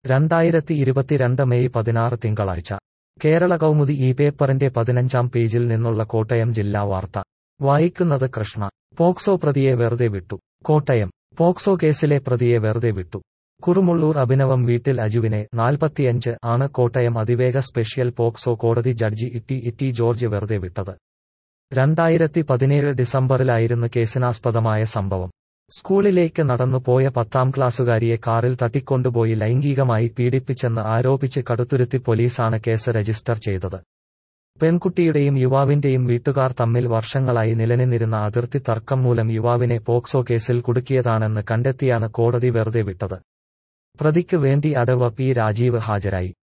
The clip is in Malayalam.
രണ്ടായിരത്തി ഇരുപത്തിരണ്ട് മെയ് പതിനാറ് തിങ്കളാഴ്ച കേരള കൗമുദി ഈ പേപ്പറിന്റെ പതിനഞ്ചാം പേജിൽ നിന്നുള്ള കോട്ടയം ജില്ലാ വാർത്ത വായിക്കുന്നത് കൃഷ്ണ പോക്സോ പ്രതിയെ വെറുതെ വിട്ടു കോട്ടയം പോക്സോ കേസിലെ പ്രതിയെ വെറുതെ വിട്ടു കുറുമുള്ളൂർ അഭിനവം വീട്ടിൽ അജുവിനെ നാൽപ്പത്തിയഞ്ച് ആണ് കോട്ടയം അതിവേഗ സ്പെഷ്യൽ പോക്സോ കോടതി ജഡ്ജി ഇട്ടി ഇട്ടി ജോർജ് വെറുതെ വിട്ടത് രണ്ടായിരത്തി പതിനേഴ് ഡിസംബറിലായിരുന്നു കേസിനാസ്പദമായ സംഭവം സ്കൂളിലേക്ക് നടന്നുപോയ പത്താം ക്ലാസ്സുകാരിയെ കാറിൽ തട്ടിക്കൊണ്ടുപോയി ലൈംഗികമായി പീഡിപ്പിച്ചെന്ന് ആരോപിച്ച് കടുത്തുരുത്തി പോലീസാണ് കേസ് രജിസ്റ്റർ ചെയ്തത് പെൺകുട്ടിയുടെയും യുവാവിന്റെയും വീട്ടുകാർ തമ്മിൽ വർഷങ്ങളായി നിലനിന്നിരുന്ന അതിർത്തി തർക്കം മൂലം യുവാവിനെ പോക്സോ കേസിൽ കുടുക്കിയതാണെന്ന് കണ്ടെത്തിയാണ് കോടതി വെറുതെ വിട്ടത് പ്രതിക്ക് വേണ്ടി അടവ പി രാജീവ് ഹാജരായി